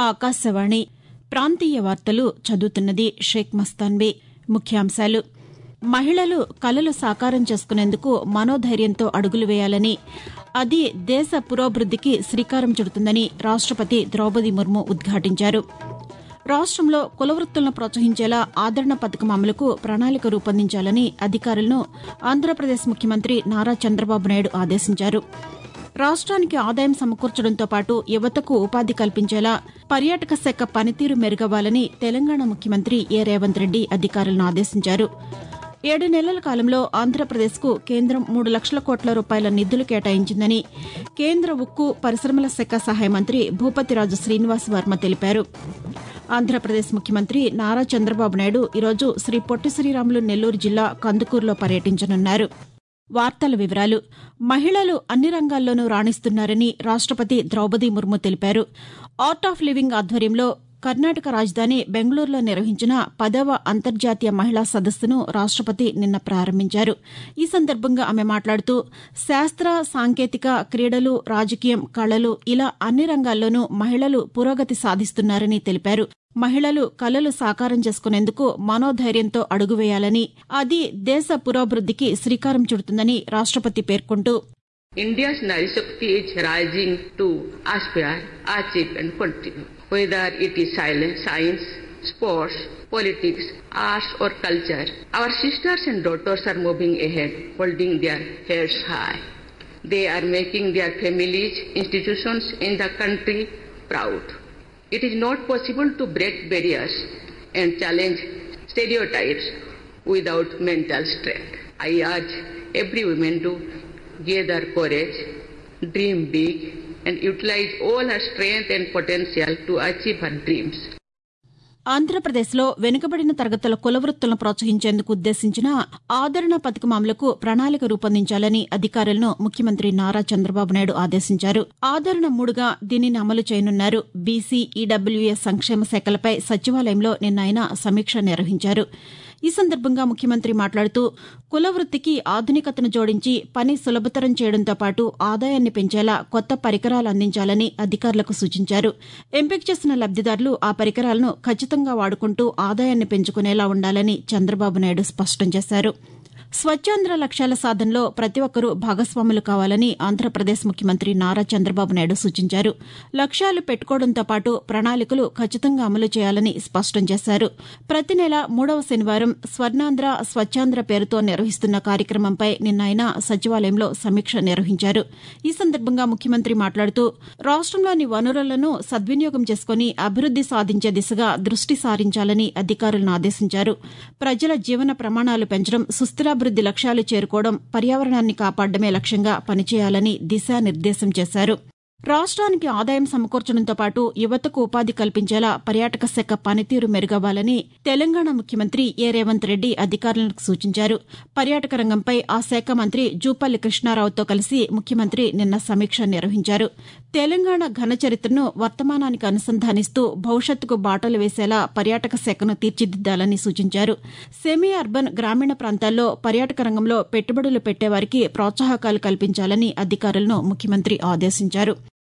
ఆకాశవాణి ప్రాంతీయ వార్తలు చదువుతున్నది షేక్ మస్తాన్వి ముఖ్యాంశాలు మహిళలు కలలు సాకారం చేసుకునేందుకు మనోధైర్యంతో అడుగులు వేయాలని అది దేశ పురోభివృద్దికి శ్రీకారం చుడుతుందని రాష్టపతి ద్రౌపది ముర్ము ఉద్ఘాటించారు రాష్టంలో కులవృత్తులను ప్రోత్సహించేలా ఆదరణ పథకం అమలుకు ప్రణాళిక రూపొందించాలని అధికారులను ఆంధ్రప్రదేశ్ ముఖ్యమంత్రి నారా చంద్రబాబు నాయుడు ఆదేశించారు రాష్ట్రానికి ఆదాయం సమకూర్చడంతో పాటు యువతకు ఉపాధి కల్పించేలా పర్యాటక శాఖ పనితీరు మెరుగవ్వాలని తెలంగాణ ముఖ్యమంత్రి ఏ రేవంత్ రెడ్డి అధికారులను ఆదేశించారు ఏడు నెలల కాలంలో ఆంధ్రప్రదేశ్కు కేంద్రం మూడు లక్షల కోట్ల రూపాయల నిధులు కేటాయించిందని కేంద్ర ఉక్కు పరిశ్రమల శాఖ సహాయ మంత్రి భూపతిరాజు శ్రీనివాస్ వర్మ తెలిపారు ఆంధ్రప్రదేశ్ ముఖ్యమంత్రి నారా చంద్రబాబు నాయుడు ఈరోజు శ్రీ పొట్టి శ్రీరాములు నెల్లూరు జిల్లా కందుకూరులో పర్యటించనున్నారు వార్తల వివరాలు మహిళలు అన్ని రంగాల్లోనూ రాణిస్తున్నారని రాష్టపతి ద్రౌపది ముర్ము తెలిపారు ఆర్ట్ ఆఫ్ లివింగ్ ఆధ్వర్యంలో కర్ణాటక రాజధాని బెంగళూరులో నిర్వహించిన పదవ అంతర్జాతీయ మహిళా సదస్సును రాష్టపతి నిన్న ప్రారంభించారు ఈ సందర్భంగా ఆమె మాట్లాడుతూ శాస్త్ర సాంకేతిక క్రీడలు రాజకీయం కళలు ఇలా అన్ని రంగాల్లోనూ మహిళలు పురోగతి సాధిస్తున్నారని తెలిపారు మహిళలు కలలు సాకారం చేసుకునేందుకు మనోధైర్యంతో అడుగువేయాలని అది దేశ పురోభివృద్దికి శ్రీకారం చుడుతుందని రాష్టపతి పేర్కొంటూ India's Nari Shakti is rising to aspire, achieve and continue. Whether it is silence, science, sports, politics, arts or culture, our sisters and daughters are moving ahead, holding their heads high. They are making their families, institutions in the country proud. It is not possible to break barriers and challenge stereotypes without mental strength. I urge every woman to gather courage, dream big, and utilize all her strength and potential to achieve her dreams. ఆంధ్రప్రదేశ్లో వెనుకబడిన తరగతుల కులవృత్తులను ప్రోత్సహించేందుకు ఉద్దేశించిన ఆదరణ పథకం అమలుకు ప్రణాళిక రూపొందించాలని అధికారులను ముఖ్యమంత్రి నారా చంద్రబాబు నాయుడు ఆదేశించారు ఆదరణ మూడుగా దీనిని అమలు చేయనున్నారు బీసీ ఈడబ్ల్యూఎస్ సంక్షేమ శాఖలపై సచివాలయంలో నిన్న ఆయన సమీక్ష నిర్వహించారు ఈ సందర్భంగా ముఖ్యమంత్రి మాట్లాడుతూ కులవృత్తికి ఆధునికతను జోడించి పని సులభతరం చేయడంతో పాటు ఆదాయాన్ని పెంచేలా కొత్త పరికరాలు అందించాలని అధికారులకు సూచించారు ఎంపిక చేసిన లబ్దిదారులు ఆ పరికరాలను ఖచ్చితంగా వాడుకుంటూ ఆదాయాన్ని పెంచుకునేలా ఉండాలని చంద్రబాబు నాయుడు స్పష్టం చేశారు స్వచ్ఛాంధ్ర లక్ష్యాల సాధనలో ప్రతి ఒక్కరూ భాగస్వాములు కావాలని ఆంధ్రప్రదేశ్ ముఖ్యమంత్రి నారా చంద్రబాబు నాయుడు సూచించారు లక్ష్యాలు పెట్టుకోవడంతో పాటు ప్రణాళికలు ఖచ్చితంగా అమలు చేయాలని స్పష్టం చేశారు ప్రతి నెల మూడవ శనివారం స్వర్ణాంధ్ర స్వచ్ఛాంధ్ర పేరుతో నిర్వహిస్తున్న కార్యక్రమంపై నిన్న ఆయన సచివాలయంలో సమీక్ష నిర్వహించారు ఈ సందర్భంగా ముఖ్యమంత్రి మాట్లాడుతూ రాష్టంలోని వనరులను సద్వినియోగం చేసుకుని అభివృద్ది సాధించే దిశగా దృష్టి సారించాలని అధికారులను ఆదేశించారు ప్రజల జీవన ప్రమాణాలు పెంచడం సుస్థిరాభివృద్ది లక్ష్యాలు చేరుకోవడం పర్యావరణాన్ని కాపాడమే లక్ష్యంగా పనిచేయాలని దిశానిర్దేశం చేశారు రాష్ట్రానికి ఆదాయం సమకూర్చడంతో పాటు యువతకు ఉపాధి కల్పించేలా పర్యాటక శాఖ పనితీరు మెరుగవ్వాలని తెలంగాణ ముఖ్యమంత్రి ఏ రేవంత్ రెడ్డి అధికారులకు సూచించారు పర్యాటక రంగంపై ఆ శాఖ మంత్రి జూపల్లి కృష్ణారావుతో కలిసి ముఖ్యమంత్రి నిన్న సమీక్ష నిర్వహించారు తెలంగాణ ఘన చరిత్రను వర్తమానానికి అనుసంధానిస్తూ భవిష్యత్తుకు బాటలు వేసేలా పర్యాటక శాఖను తీర్చిదిద్దాలని సూచించారు సెమీ అర్బన్ గ్రామీణ ప్రాంతాల్లో పర్యాటక రంగంలో పెట్టుబడులు పెట్టేవారికి ప్రోత్సాహకాలు కల్పించాలని అధికారులను ముఖ్యమంత్రి ఆదేశించారు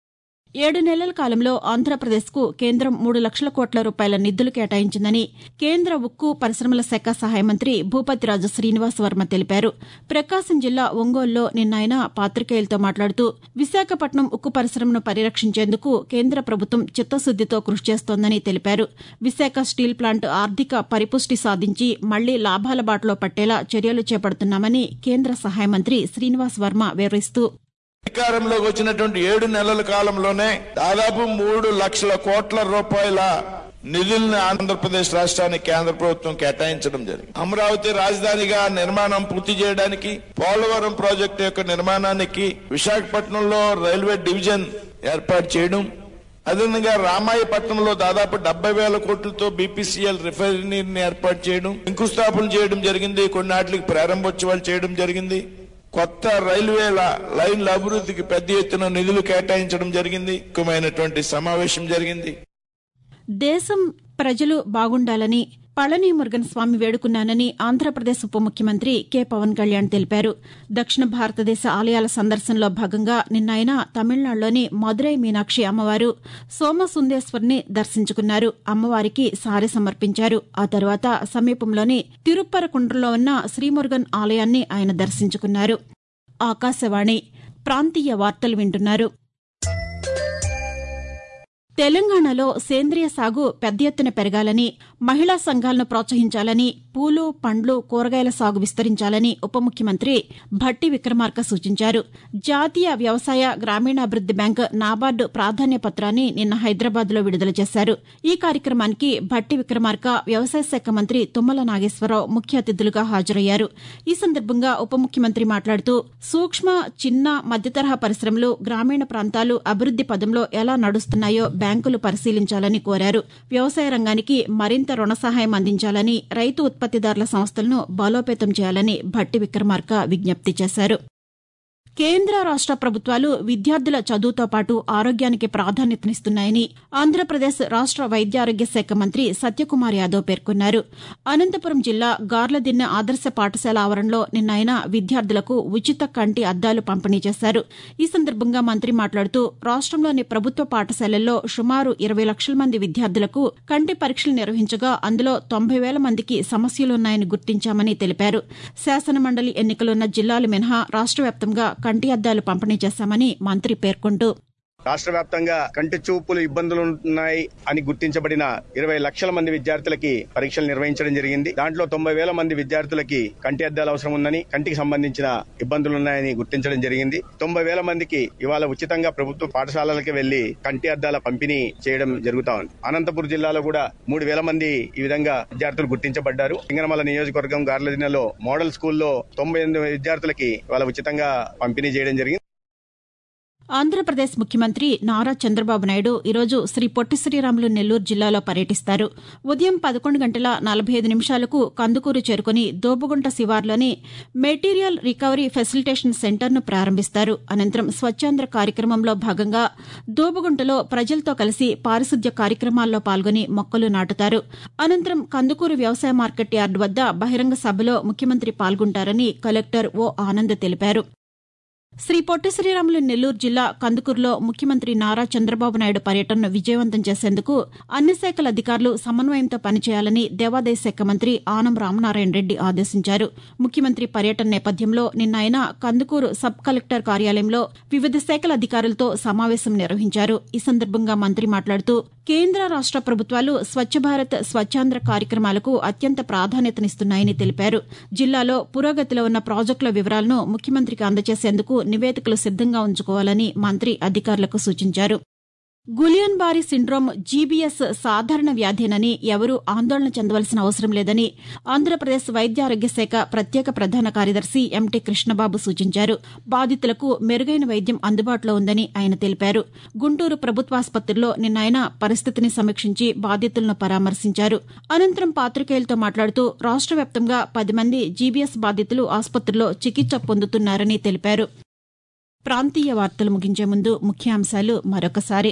ఏడు నెలల కాలంలో ఆంధ్రప్రదేశ్కు కేంద్రం మూడు లక్షల కోట్ల రూపాయల నిధులు కేటాయించిందని కేంద్ర ఉక్కు పరిశ్రమల శాఖ సహాయ మంత్రి భూపతిరాజు శ్రీనివాస్ వర్మ తెలిపారు ప్రకాశం జిల్లా ఒంగోలులో నిన్న ఆయన పాతికేయులతో మాట్లాడుతూ విశాఖపట్నం ఉక్కు పరిశ్రమను పరిరక్షించేందుకు కేంద్ర ప్రభుత్వం చిత్తశుద్దితో కృషి చేస్తోందని తెలిపారు విశాఖ స్టీల్ ప్లాంట్ ఆర్థిక పరిపుష్టి సాధించి మళ్లీ లాభాల బాటలో పట్టేలా చర్యలు చేపడుతున్నామని కేంద్ర సహాయ మంత్రి శ్రీనివాస్ వర్మ వివరిస్తూ అధికారంలోకి వచ్చినటువంటి ఏడు నెలల కాలంలోనే దాదాపు మూడు లక్షల కోట్ల రూపాయల నిధులను ఆంధ్రప్రదేశ్ రాష్ట్రానికి కేంద్ర ప్రభుత్వం కేటాయించడం జరిగింది అమరావతి రాజధానిగా నిర్మాణం పూర్తి చేయడానికి పోలవరం ప్రాజెక్టు యొక్క నిర్మాణానికి విశాఖపట్నంలో రైల్వే డివిజన్ ఏర్పాటు చేయడం అదేవిధంగా రామాయపట్నంలో దాదాపు డెబ్బై వేల కోట్లతో బీపీసీఎల్ రిఫైనరీని ఏర్పాటు చేయడం శంకుస్థాపన చేయడం జరిగింది కొన్నాటికి ప్రారంభోత్సవాలు చేయడం జరిగింది కొత్త రైల్వేల లైన్ల అభివృద్ధికి పెద్ద ఎత్తున నిధులు కేటాయించడం జరిగింది ముఖ్యమైనటువంటి సమావేశం జరిగింది దేశం ప్రజలు బాగుండాలని పళని మురుగన్ స్వామి వేడుకున్నానని ఆంధ్రప్రదేశ్ ఉప ముఖ్యమంత్రి కె పవన్ కళ్యాణ్ తెలిపారు దక్షిణ భారతదేశ ఆలయాల సందర్శనలో భాగంగా నిన్న ఆయన తమిళనాడులోని మదురై మీనాక్షి అమ్మవారు సోమసుందేశ్వరిని దర్శించుకున్నారు అమ్మవారికి సారె సమర్పించారు ఆ తర్వాత సమీపంలోని తిరుప్పరకుండ్రలో ఉన్న శ్రీమురుగన్ ఆలయాన్ని ఆయన దర్శించుకున్నారు ఆకాశవాణి ప్రాంతీయ వార్తలు వింటున్నారు తెలంగాణలో సేంద్రియ సాగు పెద్ద ఎత్తున పెరగాలని మహిళా సంఘాలను ప్రోత్సహించాలని పూలు పండ్లు కూరగాయల సాగు విస్తరించాలని ఉప ముఖ్యమంత్రి భట్టి విక్రమార్క సూచించారు జాతీయ వ్యవసాయ గ్రామీణాభివృద్ది బ్యాంక్ నాబార్డు ప్రాధాన్య పత్రాన్ని నిన్న హైదరాబాద్లో విడుదల చేశారు ఈ కార్యక్రమానికి భట్టి విక్రమార్క వ్యవసాయ శాఖ మంత్రి తుమ్మల నాగేశ్వరరావు ముఖ్య అతిథులుగా హాజరయ్యారు ఈ సందర్భంగా ఉప ముఖ్యమంత్రి మాట్లాడుతూ సూక్ష్మ చిన్న మధ్యతరహా పరిశ్రమలు గ్రామీణ ప్రాంతాలు అభివృద్ది పదంలో ఎలా నడుస్తున్నాయో బ్యాంకులు పరిశీలించాలని కోరారు వ్యవసాయ రంగానికి మరింత రుణ సహాయం అందించాలని రైతు ఉత్పత్తిదారుల సంస్థలను బలోపేతం చేయాలని భట్టి విక్రమార్క విజ్ఞప్తి చేశారు కేంద్ర రాష్ట ప్రభుత్వాలు విద్యార్థుల చదువుతో పాటు ఆరోగ్యానికి ప్రాధాన్యతనిస్తున్నాయని ఆంధ్రప్రదేశ్ రాష్ట వైద్యారోగ్య శాఖ మంత్రి సత్యకుమార్ యాదవ్ పేర్కొన్నారు అనంతపురం జిల్లా గార్లదిన్నె ఆదర్శ పాఠశాల ఆవరణలో నిన్న ఆయన విద్యార్థులకు ఉచిత కంటి అద్దాలు పంపిణీ చేశారు ఈ సందర్భంగా మంత్రి మాట్లాడుతూ రాష్టంలోని ప్రభుత్వ పాఠశాలల్లో సుమారు ఇరవై లక్షల మంది విద్యార్థులకు కంటి పరీక్షలు నిర్వహించగా అందులో తొంభై వేల మందికి సమస్యలున్నాయని గుర్తించామని తెలిపారు శాసనమండలి ఎన్నికలున్న జిల్లాలు మినహా రాష్ట వ్యాప్తంగా కంటి అద్దాలు పంపిణీ చేశామని మంత్రి పేర్కొంటూ రాష్ట్ర వ్యాప్తంగా కంటి చూపులు ఇబ్బందులు ఉన్నాయి అని గుర్తించబడిన ఇరవై లక్షల మంది విద్యార్థులకి పరీక్షలు నిర్వహించడం జరిగింది దాంట్లో తొంభై వేల మంది విద్యార్థులకి కంటి అద్దాలు అవసరం ఉందని కంటికి సంబంధించిన ఇబ్బందులు ఉన్నాయని గుర్తించడం జరిగింది తొంభై వేల మందికి ఇవాళ ఉచితంగా ప్రభుత్వ పాఠశాలలకి వెళ్లి కంటి అద్దాల పంపిణీ చేయడం జరుగుతా ఉంది అనంతపురం జిల్లాలో కూడా మూడు వేల మంది ఈ విధంగా విద్యార్థులు గుర్తించబడ్డారు సింగనమల నియోజకవర్గం గార్లదినలో మోడల్ స్కూల్లో తొంభై ఎనిమిది విద్యార్థులకి ఇవాళ ఉచితంగా పంపిణీ చేయడం జరిగింది ఆంధ్రప్రదేశ్ ముఖ్యమంత్రి నారా చంద్రబాబు నాయుడు ఈరోజు శ్రీ పొట్టి శ్రీరాములు నెల్లూరు జిల్లాలో పర్యటిస్తారు ఉదయం పదకొండు గంటల నలభై ఐదు నిమిషాలకు కందుకూరు చేరుకుని దోబుగుంట శివార్లోని మెటీరియల్ రికవరీ ఫెసిలిటేషన్ సెంటర్ను ప్రారంభిస్తారు అనంతరం స్వచ్ఛాంధ్ర కార్యక్రమంలో భాగంగా దోబుగుంటలో ప్రజలతో కలిసి పారిశుద్ధ్య కార్యక్రమాల్లో పాల్గొని మొక్కలు నాటుతారు అనంతరం కందుకూరు వ్యవసాయ మార్కెట్ యార్డు వద్ద బహిరంగ సభలో ముఖ్యమంత్రి పాల్గొంటారని కలెక్టర్ ఓ ఆనంద్ తెలిపారు శ్రీ పొట్టి శ్రీరాములు నెల్లూరు జిల్లా కందుకూరులో ముఖ్యమంత్రి నారా చంద్రబాబు నాయుడు పర్యటనను విజయవంతం చేసేందుకు అన్ని శాఖల అధికారులు సమన్వయంతో పనిచేయాలని దేవాదాయ శాఖ మంత్రి ఆనం రామనారాయణ రెడ్డి ఆదేశించారు ముఖ్యమంత్రి పర్యటన నేపథ్యంలో నిన్న ఆయన కందుకూరు సబ్ కలెక్టర్ కార్యాలయంలో వివిధ శాఖల అధికారులతో సమావేశం నిర్వహించారు ఈ సందర్భంగా మంత్రి మాట్లాడుతూ కేంద్ర రాష్ట ప్రభుత్వాలు స్వచ్ఛ భారత్ స్వచ్ఛాంధ్ర కార్యక్రమాలకు అత్యంత ప్రాధాన్యతనిస్తున్నాయని తెలిపారు జిల్లాలో పురోగతిలో ఉన్న ప్రాజెక్టుల వివరాలను ముఖ్యమంత్రికి అందజేసేందుకు నివేదికలు సిద్దంగా ఉంచుకోవాలని మంత్రి అధికారులకు సూచించారు గులియన్ బారీ సిండ్రోమ్ జీబీఎస్ సాధారణ వ్యాధేనని ఎవరూ ఆందోళన చెందవలసిన అవసరం లేదని ఆంధ్రప్రదేశ్ వైద్యారోగ్య శాఖ ప్రత్యేక ప్రధాన కార్యదర్శి ఎంటీ కృష్ణబాబు సూచించారు బాధితులకు మెరుగైన వైద్యం అందుబాటులో ఉందని ఆయన తెలిపారు గుంటూరు ప్రభుత్వాసుపత్రిలో నిన్న ఆయన పరిస్థితిని సమీక్షించి బాధితులను పరామర్శించారు అనంతరం పాతికేయులతో మాట్లాడుతూ రాష్ట వ్యాప్తంగా పది మంది జీబీఎస్ బాధితులు ఆసుపత్రిలో చికిత్స పొందుతున్నారని తెలిపారు ప్రాంతీయ వార్తలు ముగించే ముందు ముఖ్యాంశాలు మరొకసారి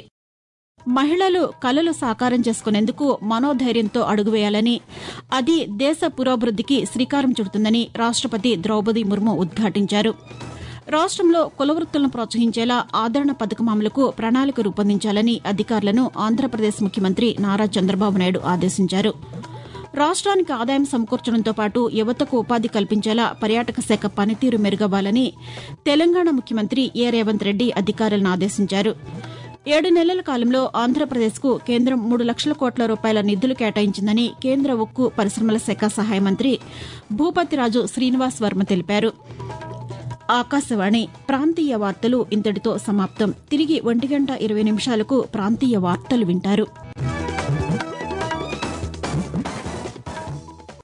మహిళలు కలలు సాకారం చేసుకునేందుకు మనోధైర్యంతో అడుగువేయాలని అది దేశ పురోభివృద్దికి శ్రీకారం చుడుతుందని రాష్టపతి ద్రౌపది ముర్ము ఉద్ఘాటించారు రాష్టంలో కులవృత్తులను ప్రోత్సహించేలా ఆదరణ పథకం అమలుకు ప్రణాళిక రూపొందించాలని అధికారులను ఆంధ్రప్రదేశ్ ముఖ్యమంత్రి నారా చంద్రబాబు నాయుడు ఆదేశించారు రాష్ట్రానికి ఆదాయం సమకూర్చడంతో పాటు యువతకు ఉపాధి కల్పించేలా పర్యాటక శాఖ పనితీరు మెరుగవ్వాలని తెలంగాణ ముఖ్యమంత్రి ఏ రేవంత్ రెడ్డి అధికారులను ఆదేశించారు ఏడు నెలల కాలంలో ఆంధ్రప్రదేశ్కు కేంద్రం మూడు లక్షల కోట్ల రూపాయల నిధులు కేటాయించిందని కేంద్ర ఉక్కు పరిశ్రమల శాఖ సహాయ మంత్రి భూపతిరాజు శ్రీనివాస్ వర్మ తెలిపారు ఆకాశవాణి ప్రాంతీయ వార్తలు ఇంతటితో సమాప్తం తిరిగి ఒంటి గంట ఇరవై నిమిషాలకు ప్రాంతీయ వార్తలు వింటారు